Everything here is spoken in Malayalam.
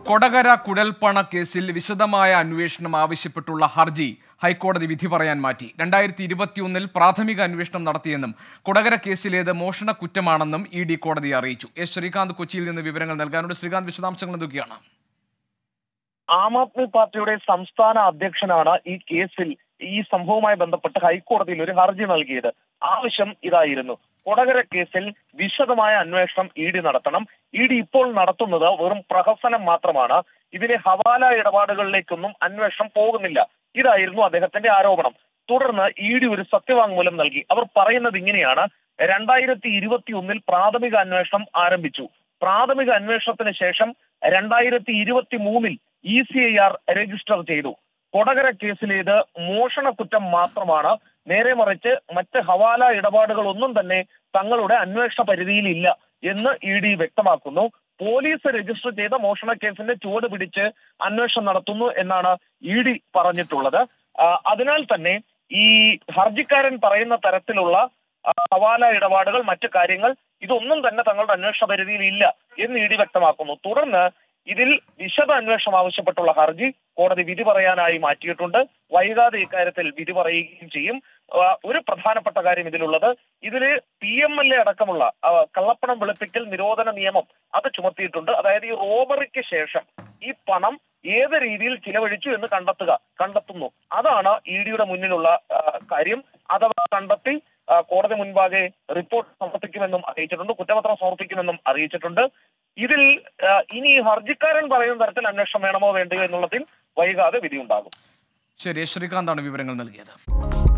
കൊടകര കുഴൽപ്പണ കേസിൽ വിശദമായ അന്വേഷണം ആവശ്യപ്പെട്ടുള്ള ഹർജി ഹൈക്കോടതി വിധി പറയാൻ മാറ്റി രണ്ടായിരത്തി ഇരുപത്തിയൊന്നിൽ പ്രാഥമിക അന്വേഷണം നടത്തിയെന്നും കൊടകര കേസിലേത് മോഷണ കുറ്റമാണെന്നും ഇ ഡി കോടതിയെ അറിയിച്ചു എസ് ശ്രീകാന്ത് കൊച്ചിയിൽ നിന്ന് വിവരങ്ങൾ നൽകാനുണ്ട് ശ്രീകാന്ത് വിശദാംശങ്ങൾ എന്തൊക്കെയാണ് ആം ആദ്മി പാർട്ടിയുടെ സംസ്ഥാന അധ്യക്ഷനാണ് ഈ കേസിൽ ഈ സംഭവവുമായി ബന്ധപ്പെട്ട് ഹൈക്കോടതിയിൽ ഒരു ഹർജി നൽകിയത് ആവശ്യം ഇതായിരുന്നു കൊടകര കേസിൽ വിശദമായ അന്വേഷണം ഇ ഡി നടത്തണം ഇ ഡി ഇപ്പോൾ നടത്തുന്നത് വെറും പ്രഹസനം മാത്രമാണ് ഇതിലെ ഹവാല ഇടപാടുകളിലേക്കൊന്നും അന്വേഷണം പോകുന്നില്ല ഇതായിരുന്നു അദ്ദേഹത്തിന്റെ ആരോപണം തുടർന്ന് ഇ ഡി ഒരു സത്യവാങ്മൂലം നൽകി അവർ പറയുന്നത് ഇങ്ങനെയാണ് രണ്ടായിരത്തി ഇരുപത്തി ഒന്നിൽ പ്രാഥമിക അന്വേഷണം ആരംഭിച്ചു പ്രാഥമിക അന്വേഷണത്തിന് ശേഷം രണ്ടായിരത്തി ഇരുപത്തി മൂന്നിൽ E C I R register ചെയ്തു കൊടകര കേസിലേത് മോഷണ കുറ്റം മാത്രമാണ് നേരെ മറിച്ച് മറ്റ് ഹവാല ഇടപാടുകളൊന്നും തന്നെ തങ്ങളുടെ അന്വേഷണ പരിധിയിൽ ഇല്ല എന്ന് ഇ ഡി വ്യക്തമാക്കുന്നു പോലീസ് രജിസ്റ്റർ ചെയ്ത മോഷണ കേസിന്റെ ചുവട് പിടിച്ച് അന്വേഷണം നടത്തുന്നു എന്നാണ് ഇ ഡി പറഞ്ഞിട്ടുള്ളത് ആ, അതിനാൽ തന്നെ ഈ ഹർജിക്കാരൻ പറയുന്ന തരത്തിലുള്ള ആ, ഹവാല ഇടപാടുകൾ മറ്റു കാര്യങ്ങൾ ഇതൊന്നും തന്നെ തങ്ങളുടെ അന്വേഷണ പരിധിയിൽ ഇല്ല എന്ന് ഇ ഡി വ്യക്തമാക്കുന്നു തുടർന്ന് ഇതിൽ വിശദ അന്വേഷണം ആവശ്യപ്പെട്ടുള്ള ഹർജി കോടതി വിധി പറയാനായി മാറ്റിയിട്ടുണ്ട് വൈകാതെ ഇക്കാര്യത്തിൽ വിധി പറയുകയും ചെയ്യും ആ, ഒരു പ്രധാനപ്പെട്ട കാര്യം ഇതിലുള്ളത് ഇതില് പി എം എൽ എ അടക്കമുള്ള ആ, കള്ളപ്പണം വെളുപ്പിക്കൽ നിരോധന നിയമം അത് ചുമത്തിയിട്ടുണ്ട് അതായത് ഈ റോബറിക്ക് ശേഷം ഈ പണം ഏത് രീതിയിൽ ചിലവഴിച്ചു എന്ന് കണ്ടെത്തുക കണ്ടെത്തുന്നു അതാണ് ഇ ഡിയുടെ മുന്നിലുള്ള ആ, കാര്യം അഥവാ കണ്ടെത്തി ആ, കോടതി മുൻപാകെ റിപ്പോർട്ട് സമർപ്പിക്കുമെന്നും അറിയിച്ചിട്ടുണ്ട് കുറ്റപത്രം സമർപ്പിക്കുമെന്നും അറിയിച്ചിട്ടുണ്ട് ഇതിൽ ആ, ഇനി ഹർജിക്കാരൻ പറയുന്ന തരത്തിൽ അന്വേഷണം വേണമോ വേണ്ടയോ എന്നുള്ളതിൽ വൈകാതെ വിധിയുണ്ടാകും ശരി എസ് ശ്രീകാന്താണ് വിവരങ്ങൾ നൽകിയത്